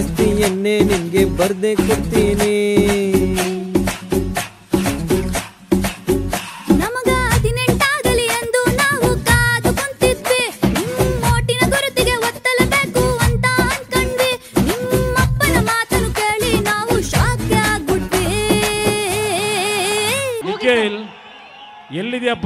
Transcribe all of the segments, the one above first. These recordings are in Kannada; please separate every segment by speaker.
Speaker 1: ಆಸ್ತಿಯನ್ನೇ ನಿನ್ಗೆ ಬರ್ದೆ ಕೊಡ್ತೀನಿ
Speaker 2: ನಮಗ ಹದಿನೆಂಟಾಗಲಿ ಎಂದು ನಾವು ಕಾದು ಕುಂತಿದ್ವಿ ನಿಮ್ ಓಟಿನ ಗುರುತಿಗೆ ಒತ್ತಲಬೇಕು ಅಂತ ಅನ್ಕಂಡ್ವಿ ನಿಮ್ಮಪ್ಪನ ಮಾತನ್ನು ಕೇಳಿ ನಾವು ಶಾಕ್ ಆಗ್ಬಿಟ್ವಿ
Speaker 3: ನಿಖಿಲ್ ಎಲ್ಲಿದ್ಯಪ್ಪ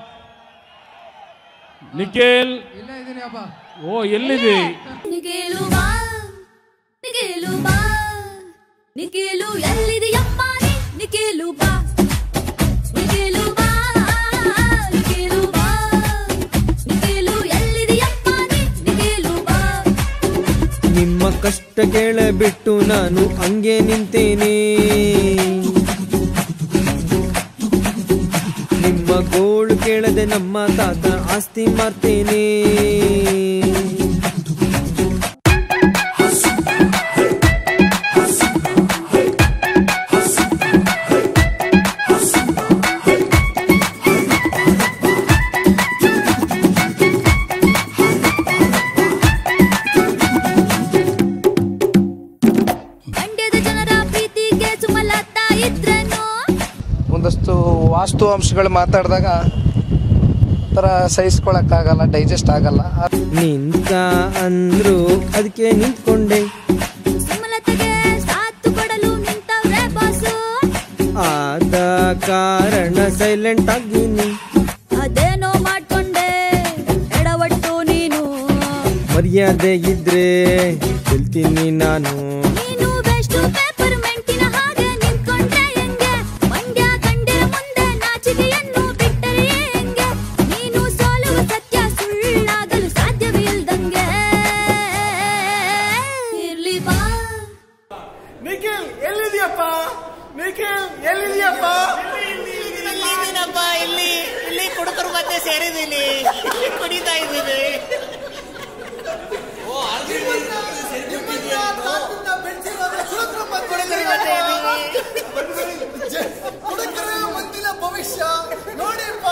Speaker 3: ನಿಖಿಲ್
Speaker 4: ಇಲ್ಲೇ ಇದೀನಿ ಅಪ್ಪ
Speaker 3: ಓ ಎಲ್ಲಿದೆ
Speaker 2: ನಿಖೇಲು ಬಾ ನಿಖೇಲು ಬಾ ನಿಖೇಲು ಎಲ್ಲಿದೆಯಪ್ಪ ನೀ? ನಿಖೇಲು ಬಾ ನಿಖೇಲು ಬಾ ನಿಖೇಲು ಬಾ ನಿಖೇಲು ಎಲ್ಲಿದೆಯಪ್ಪ ನೀ? ನಿಖೇಲು ಬಾ
Speaker 1: ನಿಮ್ಮ ಕಷ್ಟ ಕೇಳಬಿಟ್ಟು ನಾನು ಹಂಗೆ ನಿಂತೇನೆ ನಿಮ್ಮ ಗೋಳು ಕೇಳದೆ ನಮ್ಮ ತಾತ ಆಸ್ತಿ ಮಾರ್ತೇನೆ
Speaker 2: ಮಂಡ್ಯದ ಜನರ ಪ್ರೀತಿಗೆ ಸುಮಲತಾ ಇದ್ರನು
Speaker 4: ಒಂದಷ್ಟು ವಾಸ್ತು ಅಂಶಗಳು ಮಾತಾಡಿದಾಗ ಥರ ಸಹಿಸ್ಕೊಳಕ್ಕಾಗಲ್ಲ ಡೈಜೆಸ್ಟ್ ಆಗಲ್ಲ
Speaker 1: ನಿಂತ ಅಂದ್ರು ಅದಕ್ಕೆ ನಿಂತ್ಕೊಂಡೆ
Speaker 2: ಸುಮಲತೆಗೆ ಸಾಥ್ ಕೊಡಲು ನಿಂತವ್ರೆ ಬಾಸು
Speaker 1: ಆದ ಕಾರಣ ಸೈಲೆಂಟ್ ಆಗಿನಿ
Speaker 2: ಅದೇನೋ ಮಾಡ್ಕೊಂಡೆ ಎಡವಟ್ಟು ನೀನು
Speaker 1: ಮರ್ಯಾದೆ ಇದ್ರೆ ಗೆಲ್ತೀನಿ ನಾನು
Speaker 2: ನೀನು ಬೆಸ್ಟ್ ಪೇಪರ್ ಮೆಂಟಿನ ಹಾಗೆ ನಿಂತ್ಕೊಂಡ್ರೆ ಹೆಂಗೆ ಮಂಡ್ಯ ಕಂಡೆ ಮುಂದೆ ನಾಚಿಕೆಯನ್ನು ಬಿಟ್ಟರೆ ಹೆಂಗೆ ನೀನು ಸೋಲುವ ಸತ್ಯ ಸುಳ್ಳಾಗಲು ಸಾಧ್ಯವೇ ಇಲ್ದಂಗೆ ಇರ್ಲಿ ಬಾ
Speaker 5: ನಿಖಿಲ್ ಎಲ್ಲಿದ್ಯಪ್ಪ ನಿಖಿಲ್ ಎಲ್ಲಿದ್ಯಪ್ಪ
Speaker 6: ಇಲ್ಲಿದ್ದೀನಪ್ಪ ಇಲ್ಲಿ ಇಲ್ಲಿ ಕುಡುಕರು ಮತ್ತೆ ಸೇರಿದ್ದೀನಿ ಕುಡಿತಾ ಇದ್ದೀನಿ
Speaker 5: ಮುಂದಿನ ಭವಿಷ್ಯ ನೋಡಿಪ್ಪ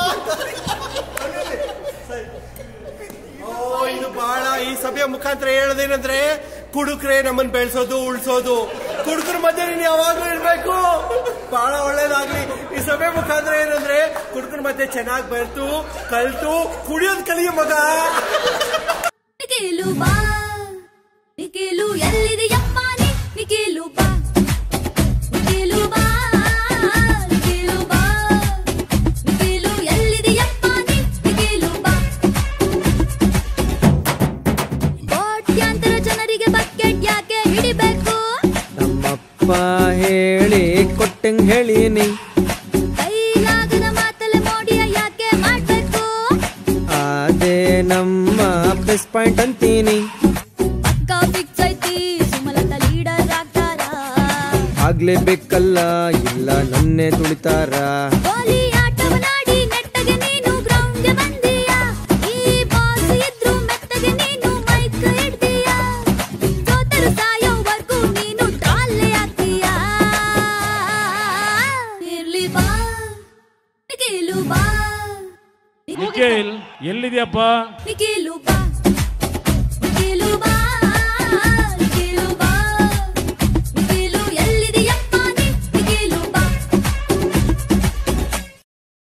Speaker 5: ಓ ಇದು ಬಹಳ ಈ ಸಭೆಯ ಮುಖಾಂತರ ಹೇಳೋದೇನಂದ್ರೆ ಕುಡುಕ್ರೆ ನಮ್ಮನ್ನ ಬೆಳೆಸೋದು ಉಳ್ಸೋದು ಕುಡುಕರ ಮಧ್ಯೆ ನೀನು ಯಾವಾಗ್ಲೂ ಇರ್ಬೇಕು ಬಹಳ ಒಳ್ಳೇದಾಗ್ಲಿ ಈ ಸಭೆ ಮುಖಾಂತರ ಏನಂದ್ರೆ ಕುಡುಕರ ಮಧ್ಯೆ ಚೆನ್ನಾಗಿ ಬೆಳ್ತು ಕಲ್ತು ಕುಡಿಯೋದ್ ಕಲಿಯ ಮಗ
Speaker 2: ನಿಖಿಲು ಬಾ ನಿಖಿಲು ಎಲ್ಲಿದೆಯಪ್ಪ ನೀ ನಿಖಿಲು ಬಾ ನಿಖಿಲು ಬಾ ನಿಖಿಲು ಬಾ ನಿಖಿಲು ಎಲ್ಲಿದೆಯಪ್ಪ ನೀ ನಿಖಿಲು ಬಾ ಕೋಟ್ಯಾಂತರ ಜನರಿಗೆ ಬಕೆಟ್ ಯಾಕೆ ಹಿಡಿಬೇಕು
Speaker 1: ನಮ್ಮಪ್ಪ ಹೇಳಿ ಕೊಟ್ಟಂಗ್ ಹೇಳಿನಿ
Speaker 2: ಕೈಲಾಗದ ಮಾತಲ್ಲ ಮೋಡಿಯ ಯಾಕೆ ಮಾಡ್ಬೇಕು
Speaker 1: ಅದೇ ನಮ್ಮ ಪ್ಲಸ್ ಪಾಯಿಂಟ್ ಅಂತೀನಿ
Speaker 2: ಪಕ್ಕ ಫಿಕ್ಸ್ ಐತಿ ಸುಮಲತಾ ಲೀಡರ್ ಆಗ್ತಾರ
Speaker 1: ಆಗ್ಲೇಬೇಕಲ್ಲ ಇಲ್ಲ ನನ್ನೇ ತುಳಿತಾರ
Speaker 2: ಗೋಲಿ ಆಟವನಾಡಿ ನೆಟ್ಟಗೆ ನೀನು ಗ್ರೌಂಡ್ಗೆ ಬಂದೀಯ ಈ ಬಾಸ್ ಇದ್ರು ಮೆತ್ತಗೆ ನೀನು ಮೈಕ್ ಹಿಡ್ದೀಯ ಸೋತರು ಸಾಯೋವರೆಗೂ ನೀನು ಟ್ರಾಲೆ ಆಗ್ತೀಯ ಇರ್ಲಿ ಬಾ ನಿಖಿಲು ಬಾ
Speaker 3: ನಿಖಿಲ್ ಎಲ್ಲಿದ್ಯಪ್ಪ
Speaker 2: ನಿಖಿಲು ಬಾ